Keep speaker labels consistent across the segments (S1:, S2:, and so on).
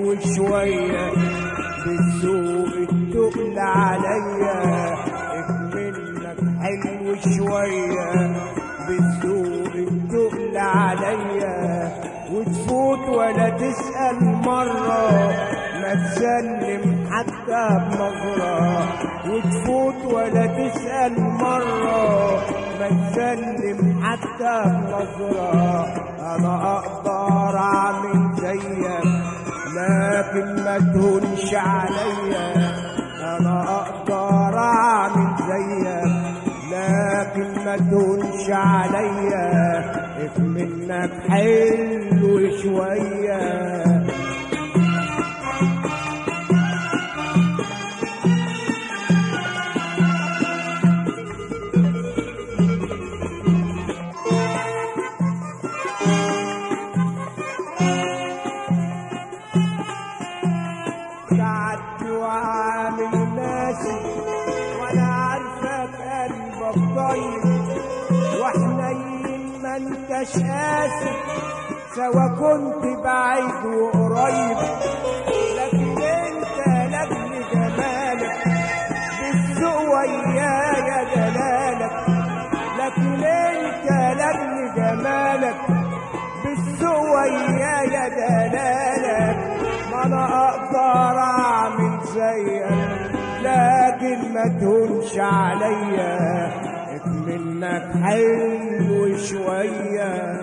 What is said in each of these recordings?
S1: حلو شوية بالسوق التقل عليا اكملك حلو شوية بالسوق التقل عليا وتفوت ولا تسأل مرة ما تسلم حتى بنظرة وتفوت ولا تسأل مرة ما تسلم حتى بنظرة أنا أقدر أعمل زيك لكن ما تهونش عليا أنا أقدر أعمل زيك لكن ما تهونش عليا منك حلو شويه قعدت وعامل ناسي وانا عارفك قلبك طيب وحنين ما انتش قاسي سوا كنت بعيد وقريب لكن انت لاجل جمالك بالذوق ويايا جلالك لكن انت لاجل جمالك بالذوق ويايا دلالك ما انا اقدر اعمل زيك لكن ما تهونش عليا منك حلو شويه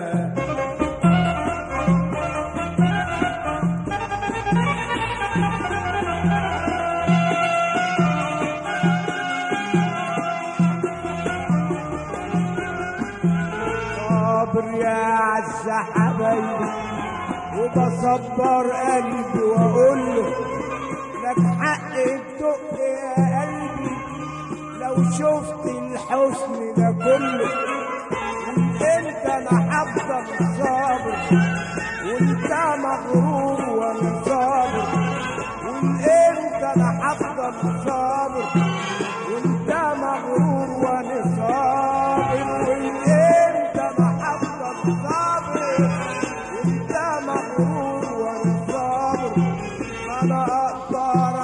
S1: صابر يا عز حبايبي وبصبر قلبي واقول له لك حق الدق يا قلبي لو شفت الحسن ده كله انت انا هفضل صابر وانت مغرور وانا صابر وانت انا هفضل صابر وانت مغرور وانا صابر وانت انا هفضل صابر وانت مغرور وانا صابر انا اقدر